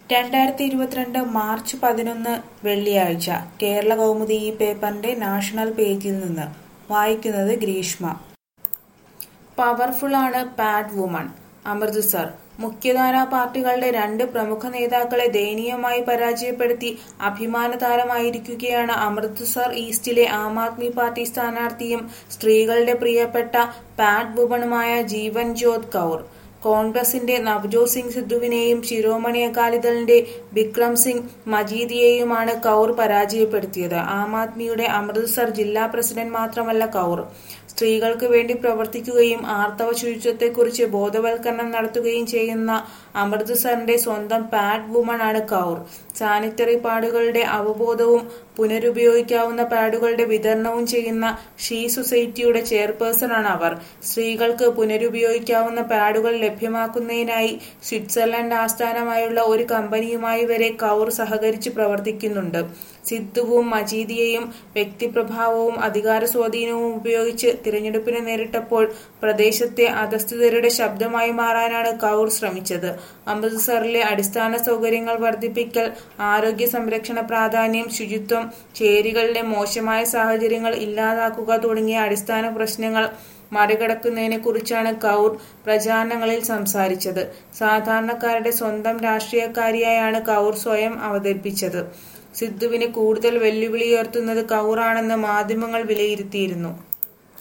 രണ്ടായിരത്തി ഇരുപത്തിരണ്ട് മാർച്ച് പതിനൊന്ന് വെള്ളിയാഴ്ച കേരള കൗമുദി ഈ പേപ്പറിന്റെ നാഷണൽ പേജിൽ നിന്ന് വായിക്കുന്നത് ഗ്രീഷ്മ പവർഫുള്ളാണ് പാഡ് വുമൺ അമൃത്സർ മുഖ്യധാര പാർട്ടികളുടെ രണ്ട് പ്രമുഖ നേതാക്കളെ ദയനീയമായി പരാജയപ്പെടുത്തി അഭിമാന താരമായിരിക്കുകയാണ് അമൃത്സർ ഈസ്റ്റിലെ ആം ആദ്മി പാർട്ടി സ്ഥാനാർത്ഥിയും സ്ത്രീകളുടെ പ്രിയപ്പെട്ട പാഡ് വുമണുമായ ജീവൻ ജോത് കൗർ കോൺഗ്രസിന്റെ നവ്ജോത് സിംഗ് സിദ്ധുവിനെയും ശിരോമണി അകാലിദളിന്റെ ബിക്രം സിംഗ് മജീദിയെയുമാണ് കൗർ പരാജയപ്പെടുത്തിയത് ആം ആദ്മിയുടെ അമൃത്സർ ജില്ലാ പ്രസിഡന്റ് മാത്രമല്ല കൗർ സ്ത്രീകൾക്ക് വേണ്ടി പ്രവർത്തിക്കുകയും ആർത്തവ ശുചിത്വത്തെക്കുറിച്ച് ബോധവൽക്കരണം നടത്തുകയും ചെയ്യുന്ന അമൃത്സറിന്റെ സ്വന്തം പാഡ് വുമൺ ആണ് കൗർ സാനിറ്ററി പാഡുകളുടെ അവബോധവും പുനരുപയോഗിക്കാവുന്ന പാഡുകളുടെ വിതരണവും ചെയ്യുന്ന ഷീ സൊസൈറ്റിയുടെ ചെയർപേഴ്സൺ ആണ് അവർ സ്ത്രീകൾക്ക് പുനരുപയോഗിക്കാവുന്ന പാഡുകൾ ലഭ്യമാക്കുന്നതിനായി സ്വിറ്റ്സർലൻഡ് ആസ്ഥാനമായുള്ള ഒരു കമ്പനിയുമായി വരെ കൗർ സഹകരിച്ച് പ്രവർത്തിക്കുന്നുണ്ട് സിദ്ധുവും മജീദിയെയും വ്യക്തിപ്രഭാവവും അധികാര സ്വാധീനവും ഉപയോഗിച്ച് തിരഞ്ഞെടുപ്പിനെ നേരിട്ടപ്പോൾ പ്രദേശത്തെ അധസ്ഥിതരുടെ ശബ്ദമായി മാറാനാണ് കൗർ ശ്രമിച്ചത് അമൃത്സറിലെ അടിസ്ഥാന സൗകര്യങ്ങൾ വർദ്ധിപ്പിക്കൽ ആരോഗ്യ സംരക്ഷണ പ്രാധാന്യം ശുചിത്വം ചേരികളിലെ മോശമായ സാഹചര്യങ്ങൾ ഇല്ലാതാക്കുക തുടങ്ങിയ അടിസ്ഥാന പ്രശ്നങ്ങൾ മറികടക്കുന്നതിനെ കുറിച്ചാണ് കൗർ പ്രചാരണങ്ങളിൽ സംസാരിച്ചത് സാധാരണക്കാരുടെ സ്വന്തം രാഷ്ട്രീയക്കാരിയായാണ് കൗർ സ്വയം അവതരിപ്പിച്ചത് സിദ്ധുവിന് കൂടുതൽ വെല്ലുവിളിയുയർത്തുന്നത് കൗറാണെന്ന് മാധ്യമങ്ങൾ വിലയിരുത്തിയിരുന്നു